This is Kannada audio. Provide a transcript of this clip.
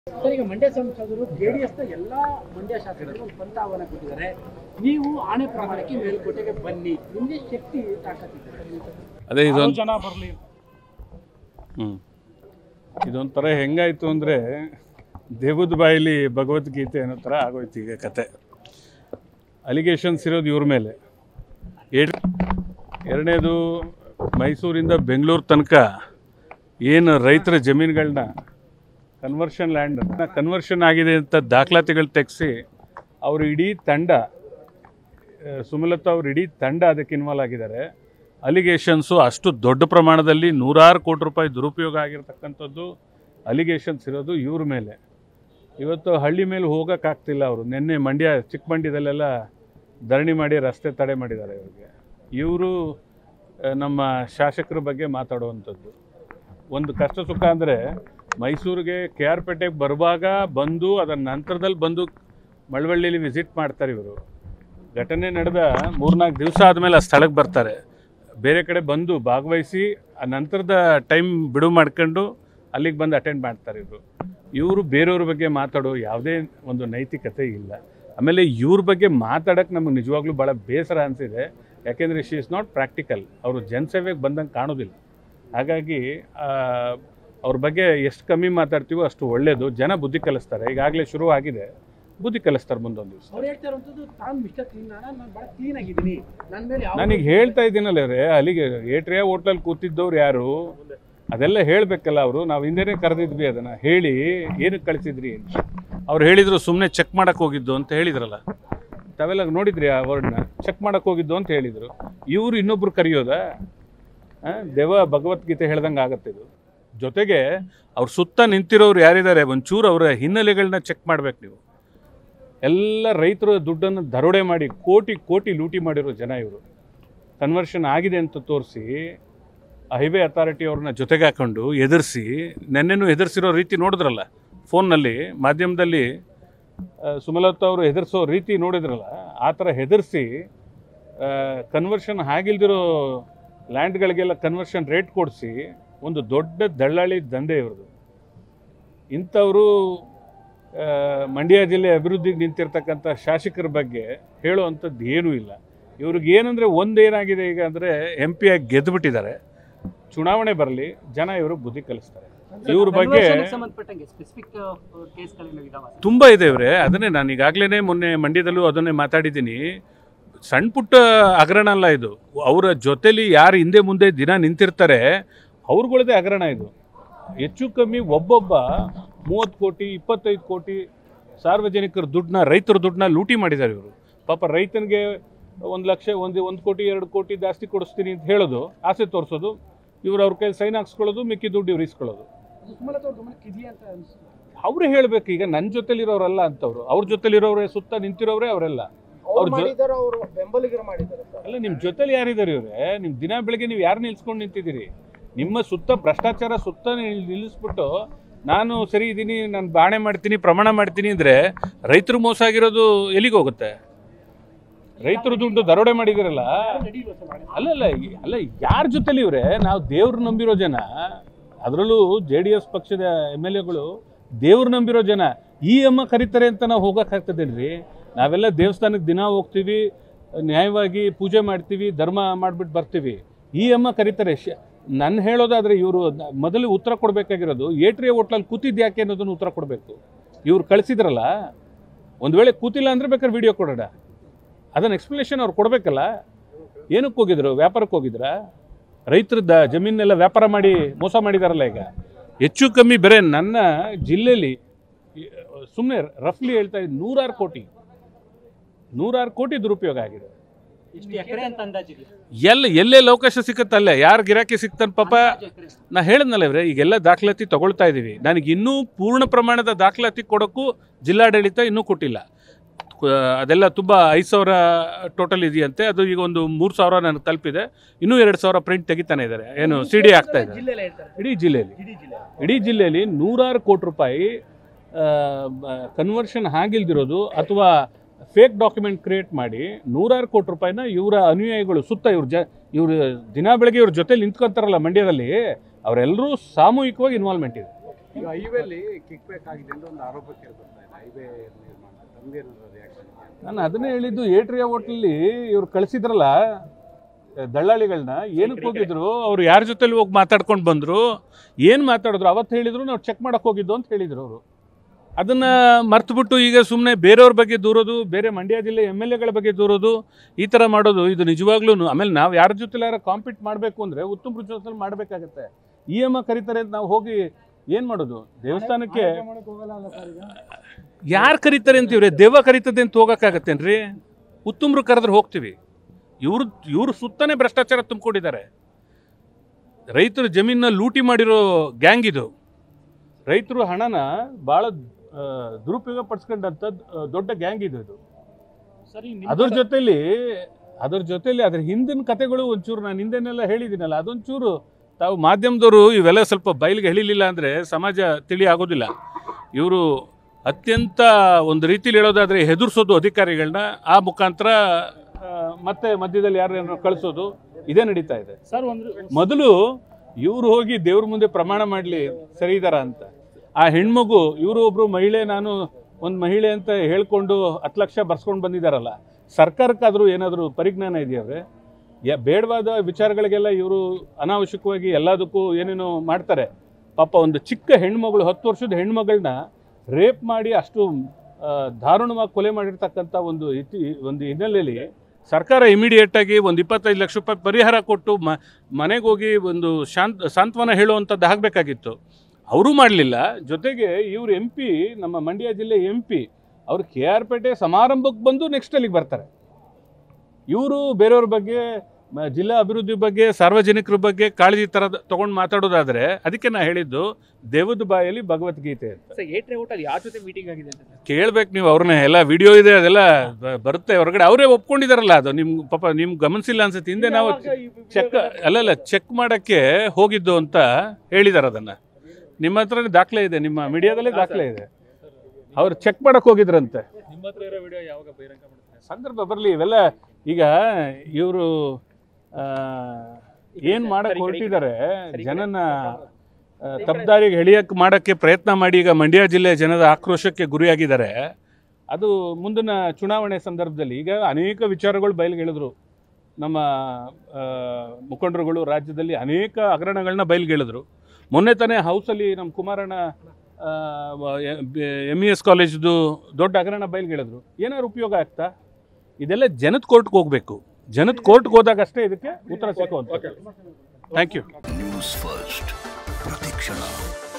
ಸರ್ ಈಗ ಮಂಡ್ಯ ಸಂಸದರು ಜೆಡಿಎಸ್ ನ ಎಲ್ಲಾ ಮಂಡ್ಯ ಶಾಸಕರು ಒಂದು ಪಂಥಾವನ್ನ ಕೊಟ್ಟಿದ್ದಾರೆ ನೀವು ಆಣೆ ಪ್ರಮಾಣಕ್ಕೆ ಮೇಲ್ಕೋಟೆಗೆ ಬನ್ನಿ ನಿಮ್ಗೆ ಶಕ್ತಿ ತಾಕತ್ತಿದೆ ಅದೇ ಇದೊಂದು ಜನ ಬರಲಿ ಹ್ಞೂ ಇದೊಂಥರ ಹೆಂಗಾಯಿತು ಅಂದರೆ ದೇವದ ಬಾಯಿಲಿ ಭಗವದ್ಗೀತೆ ಅನ್ನೋ ಥರ ಆಗೋಯ್ತು ಈಗ ಕತೆ ಅಲಿಗೇಷನ್ಸ್ ಇರೋದು ಇವ್ರ ಮೇಲೆ ಏಡ್ ಎರಡನೇದು ಮೈಸೂರಿಂದ ಬೆಂಗಳೂರು ತನಕ ಏನು ರೈತರ ಜಮೀನುಗಳನ್ನ ಕನ್ವರ್ಷನ್ ಲ್ಯಾಂಡ್ ಕನ್ವರ್ಷನ್ ಆಗಿದೆ ಅಂತ ದಾಖಲಾತಿಗಳು ತೆಗೆಸಿ ಅವರು ಇಡೀ ತಂಡ ಆ, ಸುಮಲತಾ ಅವ್ರ ಇಡೀ ತಂಡ ಅದಕ್ಕೆ ಇನ್ವಾಲ್ವ್ ಆಗಿದ್ದಾರೆ ಅಲಿಗೇಷನ್ಸು ಅಷ್ಟು ದೊಡ್ಡ ಪ್ರಮಾಣದಲ್ಲಿ ನೂರಾರು ಕೋಟಿ ರೂಪಾಯಿ ದುರುಪಯೋಗ ಆಗಿರ್ತಕ್ಕಂಥದ್ದು ಅಲಿಗೇಷನ್ಸ್ ಇರೋದು ಇವ್ರ ಮೇಲೆ ಇವತ್ತು ಹಳ್ಳಿ ಮೇಲೆ ಹೋಗೋಕ್ಕಾಗ್ತಿಲ್ಲ ಅವರು ನಿನ್ನೆ ಮಂಡ್ಯ ಚಿಕ್ಕಮಂಡ್ಯದಲ್ಲೆಲ್ಲ ಧರಣಿ ಮಾಡಿ ರಸ್ತೆ ತಡೆ ಮಾಡಿದ್ದಾರೆ ಇವ್ರಿಗೆ ಇವರು ನಮ್ಮ ಶಾಸಕರ ಬಗ್ಗೆ ಮಾತಾಡುವಂಥದ್ದು ಒಂದು ಕಷ್ಟ ಸುಖ ಅಂದರೆ ಮೈಸೂರಿಗೆ ಕೆ ಆರ್ ಪೇಟೆಗೆ ಬರುವಾಗ ಬಂದು ಅದರ ನಂತರದಲ್ಲಿ ಬಂದು ಮಳವಳ್ಳಿಲಿ ವಿಸಿಟ್ ಮಾಡ್ತಾರೆ ಇವರು ಘಟನೆ ನಡೆದ ಮೂರ್ನಾಲ್ಕು ದಿವಸ ಆದಮೇಲೆ ಆ ಸ್ಥಳಕ್ಕೆ ಬರ್ತಾರೆ ಬೇರೆ ಕಡೆ ಬಂದು ಭಾಗವಹಿಸಿ ಆ ನಂತರದ ಟೈಮ್ ಬಿಡುವು ಮಾಡ್ಕೊಂಡು ಅಲ್ಲಿಗೆ ಬಂದು ಅಟೆಂಡ್ ಮಾಡ್ತಾರೆ ಇವರು ಇವರು ಬೇರೆಯವ್ರ ಬಗ್ಗೆ ಮಾತಾಡೋ ಯಾವುದೇ ಒಂದು ನೈತಿಕತೆ ಇಲ್ಲ ಆಮೇಲೆ ಇವ್ರ ಬಗ್ಗೆ ಮಾತಾಡೋಕ್ಕೆ ನಮಗೆ ನಿಜವಾಗ್ಲೂ ಭಾಳ ಬೇಸರ ಅನಿಸಿದೆ ಯಾಕೆಂದರೆ ಶಿ ಇಸ್ ನಾಟ್ ಪ್ರಾಕ್ಟಿಕಲ್ ಅವರು ಜನಸೇವೆಗೆ ಬಂದಂಗೆ ಕಾಣೋದಿಲ್ಲ ಹಾಗಾಗಿ ಆ, ಅವ್ರ ಬಗ್ಗೆ ಎಷ್ಟು ಕಮ್ಮಿ ಮಾತಾಡ್ತೀವೋ ಅಷ್ಟು ಒಳ್ಳೆಯದು ಜನ ಬುದ್ಧಿ ಕಲಿಸ್ತಾರೆ ಈಗಾಗಲೇ ಶುರು ಆಗಿದೆ ಬುದ್ಧಿ ಕಲಿಸ್ತಾರೆ ಮುಂದೊಂದು ದಿವಸ ಅವ್ರು ಹೇಳ್ತಾ ಇರುವಂತದ್ದು ತಾನು ಮಿಸ್ಟರ್ ಕ್ಲೀನ್ ನಾನು ಬಹಳ ಕ್ಲೀನ್ ಆಗಿದ್ದೀನಿ ನನ್ನ ಮೇಲೆ ಯಾವ ನನಗೆ ಹೇಳ್ತಾ ಇದ್ದೀನಲ್ಲ ರೇ ಅಲ್ಲಿಗೆ ಏಟ್ರಿಯಾ ಹೋಟ್ಲಲ್ಲಿ ಕೂತಿದ್ದವ್ರು ಯಾರು ಅದೆಲ್ಲ ಹೇಳಬೇಕಲ್ಲ ಅವರು ನಾವು ಹಿಂದೆನೇ ಕರೆದಿದ್ವಿ ಅದನ್ನು ಹೇಳಿ ಏನಕ್ಕೆ ಕಳಿಸಿದ್ರಿ ಅಂತ ಅವ್ರು ಹೇಳಿದರು ಸುಮ್ಮನೆ ಚೆಕ್ ಮಾಡಕ್ಕೆ ಹೋಗಿದ್ದು ಅಂತ ಹೇಳಿದ್ರಲ್ಲ ತಾವೆಲ್ಲ ನೋಡಿದ್ರಿ ಆ ವರ್ಡ್ನ ಚೆಕ್ ಮಾಡಕ್ಕೆ ಹೋಗಿದ್ದು ಅಂತ ಹೇಳಿದರು ಇವರು ಇನ್ನೊಬ್ರು ಕರೆಯೋದಾ ಆ, ದೇವ ಭಗವದ್ಗೀತೆ ಹೇಳ್ದಂಗೆ ಆಗತ್ತೆ ಇದು ಜೊತೆಗೆ ಅವ್ರ ಸುತ್ತ ನಿಂತಿರೋರು ಯಾರಿದ್ದಾರೆ ಒಂಚೂರು ಅವರ ಹಿನ್ನೆಲೆಗಳನ್ನ ಚೆಕ್ ಮಾಡ್ಬೇಕು ನೀವು ಎಲ್ಲ ರೈತರ ದುಡ್ಡನ್ನು ದರೋಡೆ ಮಾಡಿ ಕೋಟಿ ಕೋಟಿ ಲೂಟಿ ಮಾಡಿರೋ ಜನ ಇವರು ಕನ್ವರ್ಷನ್ ಆಗಿದೆ ಅಂತ ತೋರಿಸಿ ಹೈವೇ ಅಥಾರಿಟಿ ಅವ್ರನ್ನ ಜೊತೆಗೆ ಹಾಕೊಂಡು ಎದುರಿಸಿ ನೆನ್ನೆನೂ ಎದುರಿಸಿರೋ ರೀತಿ ನೋಡಿದ್ರಲ್ಲ ಫೋನ್ನಲ್ಲಿ ಮಾಧ್ಯಮದಲ್ಲಿ ಆ, ಸುಮಲತಾ ಅವರು ಹೆದರ್ಸೋ ರೀತಿ ನೋಡಿದ್ರಲ್ಲ ಆ ಥರ ಹೆದರಿಸಿ ಕನ್ವರ್ಷನ್ ಆಗಿಲ್ದಿರೋ ಲ್ಯಾಂಡ್ಗಳಿಗೆಲ್ಲ ಕನ್ವರ್ಷನ್ ರೇಟ್ ಕೊಡಿಸಿ ಒಂದು ದೊಡ್ಡ ದಳ್ಳಾಳಿ ದಂಧೆ ಇವ್ರದ್ದು ಇಂಥವರು ಆ, ಮಂಡ್ಯ ಜಿಲ್ಲೆ ಅಭಿವೃದ್ಧಿಗೆ ನಿಂತಿರ್ತಕ್ಕಂಥ ಶಾಸಕರ ಬಗ್ಗೆ ಹೇಳುವಂಥದ್ದು ಏನೂ ಇಲ್ಲ ಇವ್ರಿಗೆ ಏನಂದರೆ ಒಂದೇನಾಗಿದೆ ಈಗ ಅಂದರೆ ಎಂ ಪಿ ಆಗಿ ಗೆದ್ದುಬಿಟ್ಟಿದ್ದಾರೆ ಚುನಾವಣೆ ಬರಲಿ ಜನ ಇವರು ಬುದ್ಧಿ ಕಲಿಸ್ತಾರೆ ಇವ್ರ ಬಗ್ಗೆ ಸಂಬಂಧಪಟ್ಟಂಗೆ ಸ್ಪೆಸಿಫಿಕ್ ಕೇಸ್ಗಳೇನು ಇದಾವ ತುಂಬ ಇದೆ ಇವರೇ ಅದನ್ನೇ ನಾನು ಈಗಾಗಲೇ ಮೊನ್ನೆ ಮಂಡ್ಯದಲ್ಲೂ ಅದನ್ನೇ ಮಾತಾಡಿದ್ದೀನಿ ಸಣ್ಣ ಪುಟ್ಟ ಹಗರಣ ಅಲ್ಲ ಇದು ಅವರ ಜೊತೆಲಿ ಯಾರು ಹಿಂದೆ ಮುಂದೆ ದಿನ ನಿಂತಿರ್ತಾರೆ ಅವ್ರುಗಳದೇ ಹಗರಣ ಇದು ಹೆಚ್ಚು ಕಮ್ಮಿ ಒಬ್ಬೊಬ್ಬ ಮೂವತ್ತು ಕೋಟಿ ಇಪ್ಪತ್ತೈದು ಕೋಟಿ ಸಾರ್ವಜನಿಕರ ದುಡ್ಡನ್ನ ರೈತರ ದುಡ್ಡನ್ನ ಲೂಟಿ ಮಾಡಿದ್ದಾರೆ ಇವರು ಪಾಪ ರೈತನಿಗೆ ಒಂದು ಲಕ್ಷ ಒಂದು ಒಂದು ಕೋಟಿ ಎರಡು ಕೋಟಿ ಜಾಸ್ತಿ ಕೊಡಿಸ್ತೀನಿ ಅಂತ ಹೇಳೋದು ಆಸೆ ತೋರಿಸೋದು ಇವ್ರು ಅವ್ರ ಕೈ ಸೈನ್ ಹಾಕ್ಸ್ಕೊಳ್ಳೋದು ಮಿಕ್ಕಿ ದುಡ್ಡು ಇವ್ರು ಇಸ್ಕೊಳ್ಳೋದು ಸುಮಲತಾ ಅವ್ರ ಗಮನಕ್ಕೆ ಇದೆಯಾ ಅಂತ ಅನ್ಸುತ್ತೆ ಅವ್ರು ಹೇಳ್ಬೇಕು ಈಗ ನನ್ನ ಜೊತೆಲಿರೋರಲ್ಲ ಅಂತವ್ರು ಅವ್ರ ಜೊತೆಲಿರೋರೇ ಸುತ್ತ ನಿಂತಿರೋರೇ ಅವರೆಲ್ಲ ಅವ್ರ ಜೊ ಮಾಡಿದಾರೆ ಅವರು ಬೆಂಬಲಿಗರು ಮಾಡಿದ್ದಾರೆ ಸರ್ ಅಲ್ಲ ನಿಮ್ಮ ಜೊತೆಲಿ ಯಾರಿದ್ದಾರೆ ಇವ್ರೆ ನಿಮ್ಮ ದಿನ ಬೆಳಗ್ಗೆ ನೀವು ಯಾರು ನಿಲ್ಸ್ಕೊಂಡು ನಿಂತಿದ್ದೀರಿ ನಿಮ್ಮ ಸುತ್ತ ಭ್ರಷ್ಟಾಚಾರ ಸುತ್ತ ನಿಲ್- ನಿಲ್ಲಿಸ್ಬಿಟ್ಟು ನಾನು ಸರಿ ಇದ್ದೀನಿ ನಾನು ಬಾಣೆ ಮಾಡ್ತೀನಿ ಪ್ರಮಾಣ ಮಾಡ್ತೀನಿ ಅಂದರೆ ರೈತರು ಮೋಸ ಆಗಿರೋದು ಎಲ್ಲಿಗೆ ಹೋಗುತ್ತೆ ರೈತರು ದುಡ್ಡು ದರೋಡೆ ಮಾಡಿದಿರಲ್ಲ ನಡೀಲ್ವಾ ಸರ್ ನಾಳೆ? ಅಲ್ಲಲ್ಲ ಈ- ಅಲ್ಲ ಯಾರ ಜೊತೆಲಿ ಇವ್ರೆ ನಾವು ದೇವ್ರು ನಂಬಿರೋ ಜನ ಅದರಲ್ಲೂ ಜೆ ಡಿ ಎಸ್ ಪಕ್ಷದ ಎಮ್ ಎಲ್ ಎಗಳು ದೇವ್ರು ನಂಬಿರೋ ಜನ ಈ ಅಮ್ಮ ಕರೀತಾರೆ ಅಂತ ನಾವು ಹೋಗೋಕ್ಕಾಗ್ತದೇನ್ರಿ ನಾವೆಲ್ಲ ದೇವಸ್ಥಾನಕ್ಕೆ ದಿನ ಹೋಗ್ತೀವಿ ನ್ಯಾಯವಾಗಿ ಪೂಜೆ ಮಾಡ್ತೀವಿ ಧರ್ಮ ಮಾಡಿಬಿಟ್ಟು ಬರ್ತೀವಿ ಈ ಅಮ್ಮ ಕರೀತಾರೆ ಶ ನನ್ನ ಹೇಳೋದಾದರೆ ಇವರು ಮೊದಲು ಉತ್ತರ ಕೊಡಬೇಕಾಗಿರೋದು ಏಟ್ರಿಯ ಹೋಟ್ಲಲ್ಲಿ ಕೂತಿದ್ದು ಯಾಕೆ ಅನ್ನೋದನ್ನು ಉತ್ತರ ಕೊಡಬೇಕು ಇವ್ರು ಕಳಿಸಿದ್ರಲ್ಲ ಒಂದು ವೇಳೆ ಕೂತಿಲ್ಲ ಅಂದರೆ ಬೇಕಾದ್ರೆ ವಿಡಿಯೋ ಕೊಡೋಣ ಅದನ್ನು ಎಕ್ಸ್ಪ್ಲನೇಷನ್ ಅವ್ರು ಕೊಡಬೇಕಲ್ಲ ಏನಕ್ಕೆ ಹೋಗಿದ್ರು ವ್ಯಾಪಾರಕ್ಕೆ ಹೋಗಿದ್ರಾ ರೈತರದ್ದ ಜಮೀನೆಲ್ಲ ವ್ಯಾಪಾರ ಮಾಡಿ ಮೋಸ ಮಾಡಿದಾರಲ್ಲ ಈಗ ಹೆಚ್ಚು ಕಮ್ಮಿ ಬೇರೆ ನನ್ನ ಜಿಲ್ಲೆಯಲ್ಲಿ ಸುಮ್ಮನೆ ರಫ್ಲಿ ಹೇಳ್ತಾ ಇದ್ದೀನಿ ನೂರಾರು ಕೋಟಿ ನೂರಾರು ಕೋಟಿ ದುರುಪಯೋಗ ಆಗಿದೆ ಎಷ್ಟು ಎಕರೆ ಅಂತ ಅಂದಾಜಿದೆ ಎಲ್ಲ ಎಲ್ಲೆಲ್ಲಿ ಅವಕಾಶ ಸಿಕ್ಕತ್ತಲ್ಲೇ ಯಾರು ಗಿರಾಕಿ ಸಿಗ್ತಾನೆ ಪಾಪ ನಾ ಹೇಳಿದ್ನಲ್ಲ ಇವ್ರೆ ಈಗೆಲ್ಲ ದಾಖಲಾತಿ ತಗೊಳ್ತಾ ಇದ್ದೀವಿ ನನಗೆ ಇನ್ನೂ ಪೂರ್ಣ ಪ್ರಮಾಣದ ದಾಖಲಾತಿ ಕೊಡೋಕ್ಕೂ ಜಿಲ್ಲಾಡಳಿತ ಇನ್ನೂ ಕೊಟ್ಟಿಲ್ಲ ಕ- ಅದೆಲ್ಲ ತುಂಬ ಐದು ಸಾವಿರ ಟೋಟಲ್ ಇದೆಯಂತೆ ಅದು ಈಗ ಒಂದು ಮೂರು ಸಾವಿರ ನನಗೆ ತಲುಪಿದೆ ಇನ್ನೂ ಎರಡು ಸಾವಿರ ಪ್ರಿಂಟ್ ತೆಗಿತಾನೆ ಇದ್ದಾರೆ ಏನು ಸಿ ಡಿ ಆಗ್ತಾ ಇದೆ ಜಿಲ್ಲೆಲ್ಲ ಹೇಳ್ತಾರೆ ಇಡೀ ಜಿಲ್ಲೆಯಲ್ಲಿ ಇಡೀ ಜಿಲ್ಲೆ ಇಡೀ ಜಿಲ್ಲೆಯಲ್ಲಿ ನೂರಾರು ಕೋಟಿ ರೂಪಾಯಿ ಕನ್ವರ್ಷನ್ ಆಗಿಲ್ದಿರೋದು ಅಥವಾ ಫೇಕ್ ಡಾಕ್ಯುಮೆಂಟ್ ಕ್ರಿಯೇಟ್ ಮಾಡಿ ನೂರಾರು ಕೋಟಿ ರೂಪಾಯಿನ ಇವರ ಅನುಯಾಯಿಗಳು ಸುತ್ತ ಇವ್ರ ಜ ಇವರು ದಿನ ಬೆಳಗ್ಗೆ ಇವ್ರ ಜೊತೆ ನಿಂತ್ಕೊಂತಾರಲ್ಲ ಮಂಡ್ಯದಲ್ಲಿ ಅವರೆಲ್ಲರೂ ಸಾಮೂಹಿಕವಾಗಿ ಇನ್ವಾಲ್ವ್ಮೆಂಟ್ ಇದೆ ಈಗ ಹೈವೇಲಿ ಕಿಕ್ ಬ್ಯಾಕ್ ಆಗಿದೆ ಅಂತ ಒಂದು ಆರೋಪ ಕೇಳಿ ಬರ್ತಾ ಇದೆ ಹೈವೇ ನಿರ್ಮಾಣ ತಮ್ದೇನಾದ್ರು ರಿಯಾಕ್ಷನ್ ನಾನು ಅದನ್ನೇ ಹೇಳಿದ್ದು ಏಟ್ರಿಯಾ ಹೋಟ್ಲಲ್ಲಿ ಇವ್ರು ಕಳಿಸಿದ್ರಲ್ಲ ದಳ್ಳಾಳಿಗಳನ್ನ ಏನಕ್ಕೆ ಹೋಗಿದ್ರು ಅವ್ರು ಯಾರ ಜೊತೆಲಿ ಹೋಗಿ ಮಾತಾಡ್ಕೊಂಡು ಬಂದರು ಏನು ಮಾತಾಡಿದ್ರು ಅವತ್ತು ಹೇಳಿದ್ರು ನಾವು ಚೆಕ್ ಮಾಡಕ್ಕೆ ಹೋಗಿದ್ದು ಅಂತ ಹೇಳಿದ್ರು ಅವರು ಅದನ್ನು ಮರ್ತುಬಿಟ್ಟು ಈಗ ಸುಮ್ಮನೆ ಬೇರೆಯವ್ರ ಬಗ್ಗೆ ದೂರೋದು ಬೇರೆ ಮಂಡ್ಯ ಜಿಲ್ಲೆ ಎಮ್ ಎಲ್ ಎಗಳ ಬಗ್ಗೆ ದೂರೋದು ಈ ಥರ ಮಾಡೋದು ಇದು ನಿಜವಾಗ್ಲೂ ಆಮೇಲೆ ನಾವು ಯಾರ ಜೊತೆಲಿ ಯಾರು ಕಾಂಪೀಟ್ ಮಾಡಬೇಕು ಅಂದರೆ ಉತ್ತಮ ಜೊತೆಲಿ ಮಾಡಬೇಕಾಗತ್ತೆ ಇ ಎಮ್ ಕರೀತಾರೆ ಅಂತ ನಾವು ಹೋಗಿ ಏನು ಮಾಡೋದು ದೇವಸ್ಥಾನಕ್ಕೆ ಯಾರು ಕರೀತಾರೆ ಅಂತೀವ್ರಿ ದೆವ್ವ ಕರೀತದೆ ಅಂತ ಹೋಗೋಕ್ಕಾಗತ್ತೇನ್ರಿ ಉತ್ತಮರು ಕರೆದ್ರೆ ಹೋಗ್ತೀವಿ ಇವ್ರು ಇವ್ರು ಸುತ್ತನೇ ಭ್ರಷ್ಟಾಚಾರ ತುಂಬಿಕೊಂಡಿದ್ದಾರೆ ರೈತರು ಜಮೀನ ಲೂಟಿ ಮಾಡಿರೋ ಗ್ಯಾಂಗ್ ಇದು ರೈತರು ಹಣನ ಭಾಳ ಆ, ದುರುಪಯೋಗ ಪಡಿಸ್ಕೊಂಡಂಥ ದೊಡ್ಡ ಗ್ಯಾಂಗ್ ಇದು ಇದು ಸರಿ ಅದ್ರ ಜೊತೆಲಿ ಅದ್ರ ಜೊತೆಲಿ ಅದ್ರ ಹಿಂದಿನ ಕತೆಗಳು ಒಂಚೂರು ನಾನು ಹಿಂದೆನೆಲ್ಲ ಹೇಳಿದ್ದೀನಲ್ಲ ಅದೊಂಚೂರು ತಾವು ಮಾಧ್ಯಮದವರು ಇವೆಲ್ಲ ಸ್ವಲ್ಪ ಬಯಲಿಗೆ ಹೇಳಿಲಿಲ್ಲ ಅಂದರೆ ಸಮಾಜ ತಿಳಿ ಆಗೋದಿಲ್ಲ ಇವರು ಅತ್ಯಂತ ಒಂದು ರೀತಿಲಿ ಹೇಳೋದಾದರೆ ಹೆದರ್ಸೋದು ಅಧಿಕಾರಿಗಳನ್ನ ಆ ಮುಖಾಂತರ ಆ, ಮತ್ತೆ ಮಧ್ಯದಲ್ಲಿ ಯಾರು ಕಳಿಸೋದು ಇದೇ ನಡೀತಾ ಇದೆ ಸರ್ ಒಂದು ಮೊದಲು ಇವರು ಹೋಗಿ ದೇವ್ರ ಮುಂದೆ ಪ್ರಮಾಣ ಮಾಡಲಿ ಸರಿ ಇದಾರ ಅಂತ ಆ ಹೆಣ್ಮಗು ಇವರು ಒಬ್ರು ಮಹಿಳೆ ನಾನು ಒಂದು ಮಹಿಳೆ ಅಂತ ಹೇಳ್ಕೊಂಡು ಹತ್ತು ಲಕ್ಷ ಬರ್ಸ್ಕೊಂಡು ಬಂದಿದ್ದಾರಲ್ಲ ಸರ್ಕಾರಕ್ಕಾದರೂ ಏನಾದರೂ ಪರಿಜ್ಞಾನ ಇದೆಯವ್ರೆ ಯ ಬೇಡವಾದ ವಿಚಾರಗಳಿಗೆಲ್ಲ ಇವರು ಅನಾವಶ್ಯಕವಾಗಿ ಎಲ್ಲದಕ್ಕೂ ಏನೇನೋ ಮಾಡ್ತಾರೆ ಪಾಪ ಒಂದು ಚಿಕ್ಕ ಹೆಣ್ಮಗಳು ಹತ್ತು ವರ್ಷದ ಹೆಣ್ಮಗಳನ್ನ ರೇಪ್ ಮಾಡಿ ಅಷ್ಟು ಆ, ದಾರುಣವಾಗಿ ಕೊಲೆ ಮಾಡಿರ್ತಕ್ಕಂಥ ಒಂದು ಇತಿ ಒಂದು ಹಿನ್ನೆಲೆಯಲ್ಲಿ ಸರ್ಕಾರ ಇಮಿಡಿಯೇಟಾಗಿ ಒಂದು ಇಪ್ಪತ್ತೈದು ಲಕ್ಷ ರೂಪಾಯಿ ಪರಿಹಾರ ಕೊಟ್ಟು ಮ ಮನೆಗೆ ಹೋಗಿ ಒಂದು ಶಾಂತ ಸಾಂತ್ವನ ಹೇಳುವಂಥದ್ದು ಆಗಬೇಕಾಗಿತ್ತು ಅವರೂ ಮಾಡಲಿಲ್ಲ ಜೊತೆಗೆ ಇವರು ಎಂ ಪಿ ನಮ್ಮ ಮಂಡ್ಯ ಜಿಲ್ಲೆ ಎಂ ಪಿ ಅವರು ಕೆ ಆರ್ ಪೇಟೆ ಸಮಾರಂಭಕ್ಕೆ ಬಂದು ನೆಕ್ಸ್ಟ್ ಅಲ್ಲಿಗೆ ಬರ್ತಾರೆ ಇವರು ಬೇರೆಯವ್ರ ಬಗ್ಗೆ ಮ- ಜಿಲ್ಲಾ ಅಭಿವೃದ್ಧಿ ಬಗ್ಗೆ ಸಾರ್ವಜನಿಕರ ಬಗ್ಗೆ ಕಾಳಜಿ ಥರ ತೊಗೊಂಡು ಮಾತಾಡೋದಾದರೆ ಅದಕ್ಕೆ ನಾ ಹೇಳಿದ್ದು ದೇವದ ಬಾಯಲ್ಲಿ ಭಗವದ್ಗೀತೆ ಅಂತ ಸರ್ ಏಟ್ರೆ ಹೋಟೆಲ್ ಯಾರ ಜೊತೆ ಮೀಟಿಂಗ್ ಆಗಿದೆ ಅಂತ ಸರ್ ಕೇಳ್ಬೇಕು ನೀವು ಅವ್ರನ್ನ ಎಲ್ಲ ವಿಡಿಯೋ ಇದೆ ಅದೆಲ್ಲ ಬ- ಬರುತ್ತೆ ಹೊರಗಡೆ ಅವರೇ ಒಪ್ಕೊಂಡಿದಾರಲ್ಲ ಅದು ನಿಮ್ಗೆ ಪಾಪ ನಿಮ್ಗೆ ಗಮನಿಸಿಲ್ಲ ಅನ್ಸುತ್ತೆ ಹಿಂದೆ ನಾವು ಚೆಕ್ ಅಲ್ಲಲ್ಲ ಚೆಕ್ ಮಾಡೋಕ್ಕೆ ಹೋಗಿದ್ದು ಅಂತ ಹೇಳಿದಾರೆ ಅದನ್ನು ನಿಮ್ಮ ಹತ್ರ ದಾಖಲೆ ಇದೆ ನಿಮ್ಮ ಮೀಡಿಯಾದಲ್ಲೇ ದಾಖಲೆ ಇದೆ ಅವ್ರು ಚೆಕ್ ಮಾಡಕ್ಕೆ ಹೋಗಿದ್ರಂತೆ ನಿಮ್ಮ ಹತ್ರ ಇರೋ ವಿಡಿಯೋ ಯಾವಾಗ ಬಹಿರಂಗ ಮಾಡ್ತಾರೆ ಸಂದರ್ಭ ಬರಲಿ ಇವೆಲ್ಲ ಈಗ ಇವರು ಏನು ಮಾಡಕ್ಕೆ ಹೊರಟಿದ್ದಾರೆ ಜನನ ಆ, ತಪ್ಪದಾರಿಗೆ ಎಳಿಯಕ್ಕೆ ಮಾಡೋಕ್ಕೆ ಪ್ರಯತ್ನ ಮಾಡಿ ಈಗ ಮಂಡ್ಯ ಜಿಲ್ಲೆ ಜನದ ಆಕ್ರೋಶಕ್ಕೆ ಗುರಿಯಾಗಿದ್ದಾರೆ ಅದು ಮುಂದಿನ ಚುನಾವಣೆ ಸಂದರ್ಭದಲ್ಲಿ ಈಗ ಅನೇಕ ವಿಚಾರಗಳು ಬಯಲ್ಗೆಳೆದ್ರು ನಮ್ಮ ಆ, ಮುಖಂಡರುಗಳು ರಾಜ್ಯದಲ್ಲಿ ಅನೇಕ ಹಗರಣಗಳನ್ನ ಬಯಲ್ಗೆಳೆದ್ರು ಮೊನ್ನೆ ತಾನೇ ಹೌಸಲ್ಲಿ ನಮ್ಮ ಕುಮಾರಣ್ಣ ಎಮ್ ಇ ಎಸ್ ಕಾಲೇಜ್ದು ದೊಡ್ಡ ಹಗರಣ ಬಯಲ್ಗೆಳೆದ್ರು ಏನಾದ್ರು ಉಪಯೋಗ ಆಗ್ತಾ ಇದೆಲ್ಲ ಜನದ ಕೋರ್ಟ್ಗೆ ಹೋಗಬೇಕು ಜನದ ಕೋರ್ಟ್ಗೆ ಹೋದಾಗ ಅಷ್ಟೇ ಇದಕ್ಕೆ ಉತ್ತರ ಸಿಕ್ಕುವಂಥದ್ದು ಥ್ಯಾಂಕ್ ಯು ನ್ಯೂಸ್ ಫಸ್ಟ್ ಪ್ರತಿಕ್ಷಣ